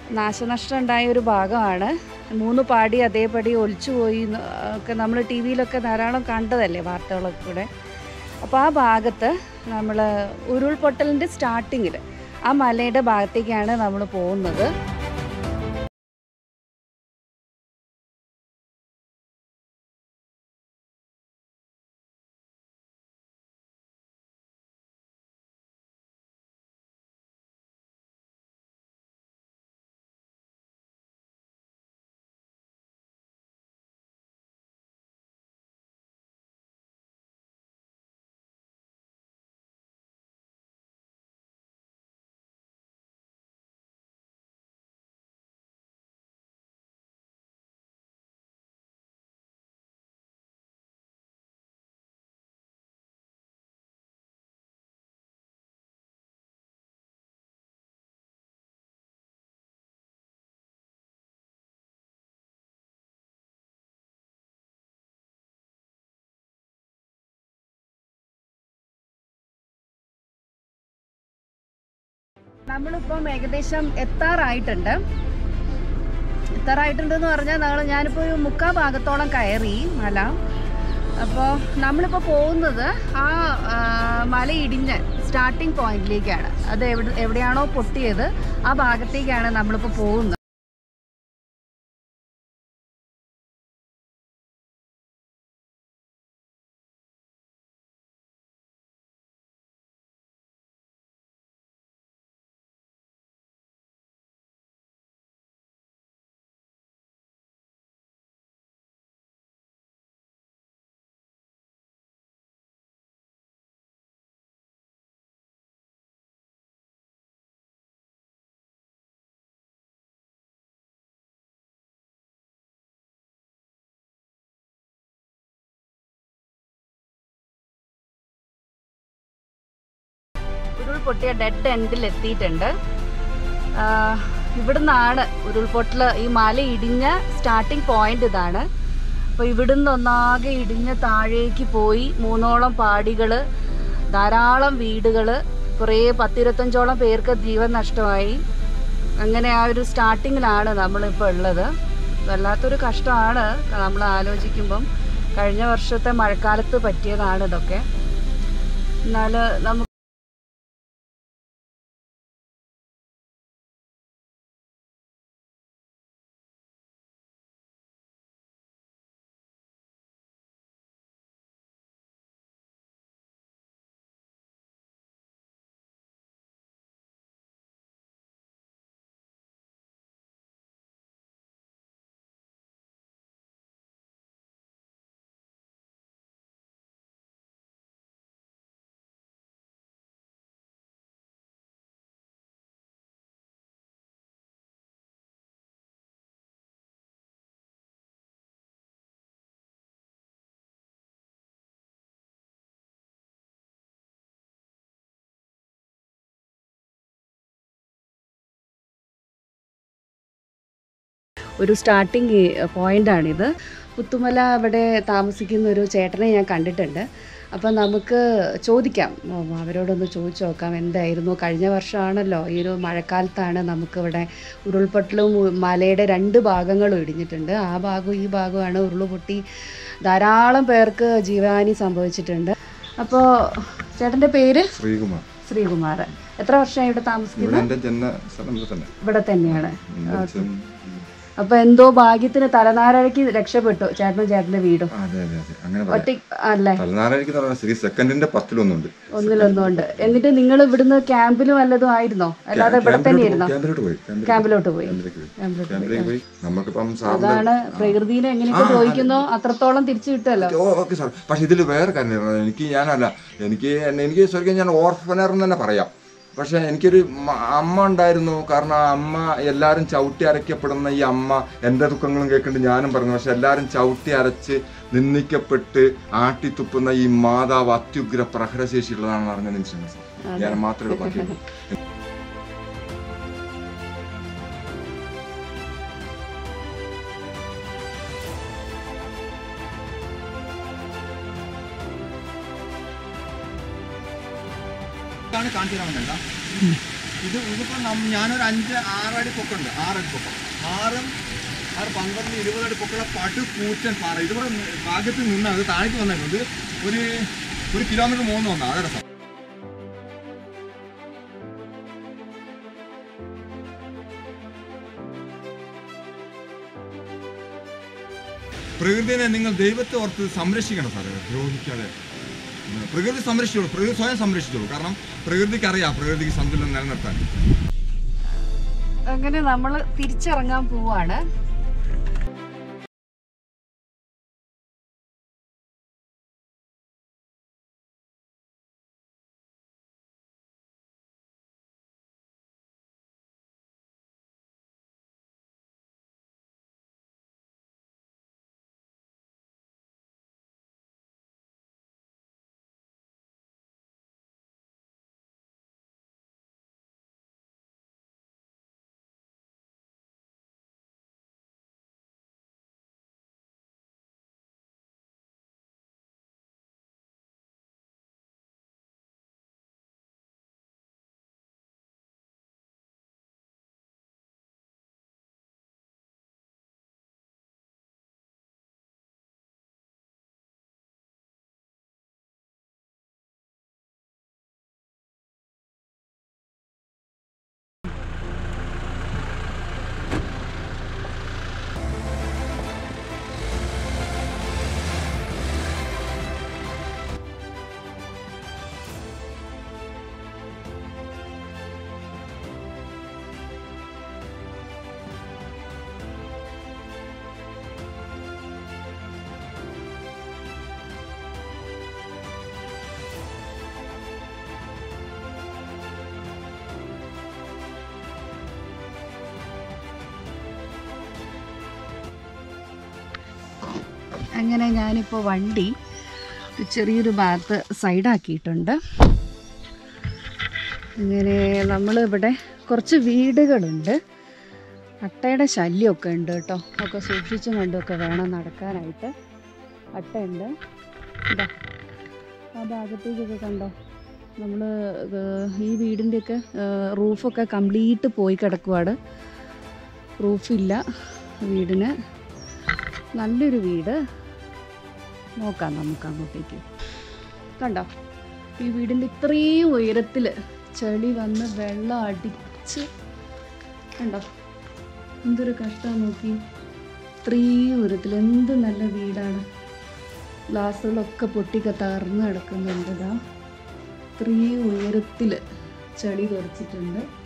നാശനഷ്ടം ഉണ്ടായ ഒരു ഭാഗമാണ് മൂന്ന് പാടി അതേപടി ഒലിച്ചുപോയി എന്ന് ഒക്കെ നമ്മൾ ടി വിയിലൊക്കെ ധാരാളം കണ്ടതല്ലേ വാർത്തകളൊക്കെ കൂടെ അപ്പോൾ ആ ഭാഗത്ത് നമ്മൾ ഉരുൾപൊട്ടലിൻ്റെ സ്റ്റാർട്ടിങ്ങിൽ ആ മലയുടെ ഭാഗത്തേക്കാണ് നമ്മൾ പോകുന്നത് നമ്മളിപ്പം ഏകദേശം എത്താറായിട്ടുണ്ട് എത്താറായിട്ടുണ്ടെന്ന് പറഞ്ഞാൽ നമ്മൾ ഞാനിപ്പോൾ ഒരു മുക്കാ ഭാഗത്തോളം കയറി മല അപ്പോൾ നമ്മളിപ്പോൾ പോകുന്നത് ആ ആ, മല ഇടിഞ്ഞ് സ്റ്റാർട്ടിംഗ് പോയിന്റിലേക്കാണ് അത് എവിടെ എവിടെയാണോ പൊട്ടിയത് ആ ഭാഗത്തേക്കാണ് നമ്മളിപ്പോൾ പോകുന്നത് ഉരുൾപൊട്ടിയ ഡെഡ് എൻഡിൽ എത്തിയിട്ടുണ്ട് ആഹ് ഇവിടുന്നാണ് ഉരുൾപൊട്ടൽ ഈ മല ഇടിഞ്ഞ സ്റ്റാർട്ടിംഗ് പോയിന്റ് ഇതാണ് അപ്പോൾ ഇവിടുന്ന് ഒന്നാകെ ഇടിഞ്ഞ് താഴേക്ക് പോയി മൂന്നോളം പാടികൾ ധാരാളം വീടുകൾ കുറേ പത്തിരുപത്തഞ്ചോളം പേർക്ക് ജീവൻ നഷ്ടമായി അങ്ങനെ ആ ഒരു സ്റ്റാർട്ടിങ്ങിലാണ് നമ്മളിപ്പോൾ ഉള്ളത് വല്ലാത്തൊരു കഷ്ടമാണ് നമ്മൾ ആലോചിക്കുമ്പം കഴിഞ്ഞ വർഷത്തെ മഴക്കാലത്ത് പറ്റിയതാണ് ഇതൊക്കെ എന്നാൽ നമുക്ക് ഒരു സ്റ്റാർട്ടിങ് പോയിൻ്റാണിത് പുത്തുമല അവിടെ താമസിക്കുന്ന ഒരു ചേട്ടനെ ഞാൻ കണ്ടിട്ടുണ്ട് അപ്പം നമുക്ക് ചോദിക്കാം ഉം, അവരോടൊന്ന് ചോദിച്ചു നോക്കാം എന്തായിരുന്നു കഴിഞ്ഞ വർഷമാണല്ലോ ഈ ഒരു മഴക്കാലത്താണ് നമുക്കിവിടെ ഉരുൾപൊട്ടലും ഉ- മലയുടെ രണ്ട് ഭാഗങ്ങളും ഇടിഞ്ഞിട്ടുണ്ട് ആ ഭാഗവും ഈ ഭാഗവുമാണ് ഉരുളുപൊട്ടി ധാരാളം പേർക്ക് ജീവഹാനി സംഭവിച്ചിട്ടുണ്ട് അപ്പോൾ ചേട്ടൻ്റെ പേര് ശ്രീകുമാർ ശ്രീകുമാർ എത്ര വർഷമായി ഇവിടെ താമസിക്കുന്നത് ഇവിടെ എൻ്റെ ജന്മ സ്ഥലം ഇവിടെ തന്നെ ഇവിടെ തന്നെയാണ് അച്ഛൻ അപ്പൊ എന്തോ ഭാഗ്യത്തിന് തലനാരഴയ്ക്ക് രക്ഷപ്പെട്ടു ചേട്ടനും ചേട്ടന്റെ വീടും ആ, അതെ അതെ അതെ അങ്ങനെ പറയാം ഒറ്റ അല്ലേ തലനാരഴിക്ക് പറഞ്ഞ ശരി സെക്കൻഡിന്റെ പത്തിലൊന്നുണ്ട് ഒന്നിലൊന്നുണ്ട് എന്നിട്ട് നിങ്ങൾ ഇവിടുന്ന് ക്യാമ്പിലും വല്ലതും ആയിരുന്നോ അല്ലാതെ ഇവിടെ തന്നെയായിരുന്നോ ക്യാമ്പിലോട്ട് പോയി ക്യാമ്പിലോട്ട് ക്യാമ്പിലോട്ട് പോയി ക്യാമ്പിലേക്ക് പോയി ക്യാമ്പിലോട്ട് ക്യാമ്പിലേക്ക് പോയി നമുക്കിപ്പം സാറിന് അതാണ് പ്രകൃതിനെ എങ്ങനെയൊക്കെ ചോദിക്കുന്നോ അത്രത്തോളം തിരിച്ചു കിട്ടുമല്ലോ ഓ ഓക്കെ സാർ പക്ഷെ ഇതിൽ വേറെ കാര്യം ഉണ്ട്. എനിക്ക് ഞാനല്ല എനിക്ക് എന്നെ- എനിക്ക് ശരിക്കും ഞാൻ ഓർഫനർ എന്ന് തന്നെ പറയാം പക്ഷെ എനിക്കൊരു മ- അമ്മ ഉണ്ടായിരുന്നു കാരണം ആ അമ്മ എല്ലാവരും ചവിട്ടി അരയ്ക്കപ്പെടുന്ന ഈ അമ്മ എൻ്റെ ദുഃഖങ്ങളും കേൾക്കുന്നുണ്ട് ഞാനും പറഞ്ഞു പക്ഷെ എല്ലാവരും ചവിട്ടി അരച്ച് നിന്ദിക്കപ്പെട്ട് ആട്ടിത്തുപ്പുന്ന ഈ മാതാവ് അത്യുഗ്ര പ്രഹരശേഷിയുള്ളതാണെന്ന് അറിഞ്ഞ നിമിഷങ്ങൾ സാർ ഞാൻ മാത്രമേ ബാക്കിയുള്ളൂ ഇതാണ് കാഞ്ചീരമംഗല ഇത് ഇതിപ്പോൾ നം- ഞാനൊരു അഞ്ച് ആറടി പൊക്കമുണ്ട് ആറടി പൊക്കം ആറും ആറ് പന്ത്രണ്ട് ഇരുപത് അടി പൊക്കമുള്ള പട്ട് കൂറ്റൻ പാറ ഇതിവിടെ നി- ഭാഗത്ത് നിന്ന് അത് താഴേക്ക് വന്നേക്കും ഇത് ഒരു ഒരു കിലോമീറ്റർ മൂന്ന് വന്നാ അതെ രസം പ്രകൃതിനെ നിങ്ങൾ ദൈവത്തെ ഓർത്ത് സംരക്ഷിക്കണം സാറേ ദ്രോഹിക്കാതെ ഉം, പ്രകൃതി സംരക്ഷിച്ചോളൂ പ്രകൃതി സ്വയം സംരക്ഷിച്ചോളൂ കാരണം പ്രകൃതിക്ക് അറിയാം പ്രകൃതിക്ക് സന്തുലനം നിലനിർത്താൻ അങ്ങനെ നമ്മൾ തിരിച്ചിറങ്ങാൻ പോവാണ് അങ്ങനെ ഞാനിപ്പോൾ വണ്ടി ഒരു ചെറിയൊരു ഭാഗത്ത് സൈഡാക്കിയിട്ടുണ്ട് അങ്ങനെ നമ്മളിവിടെ കുറച്ച് വീടുകളുണ്ട് അട്ടയുടെ ശല്യമൊക്കെ ഉണ്ട് കേട്ടോ ഒക്കെ സൂക്ഷിച്ചും കണ്ടുമൊക്കെ വേണം നടക്കാനായിട്ട് അട്ടയുണ്ട് ഇതാ ആ ഭാഗത്തേക്കൊക്കെ കണ്ടോ നമ്മൾ ഈ വീടിൻ്റെയൊക്കെ റൂഫൊക്കെ കംപ്ലീറ്റ് പോയി കിടക്കുവാണ് റൂഫില്ല വീടിന് നല്ലൊരു വീട് നോക്കാം നമുക്ക് അങ്ങോട്ടേക്ക് കണ്ടോ ഈ വീടിൻ്റെ ഇത്രയും ഉയരത്തിൽ ചെളി വന്ന് വെള്ളം അടിച്ച് കണ്ടോ എന്തൊരു കഷ്ടം നോക്കി ഇത്രയും ഉയരത്തിൽ എന്ത് നല്ല വീടാണ് ഗ്ലാസ്സുകളൊക്കെ പൊട്ടിക്കെ തകർന്ന് കിടക്കുന്നുണ്ട് ഇതാ ഇത്രയും ഉയരത്തിൽ ചെളി കുറച്ചിട്ടുണ്ട്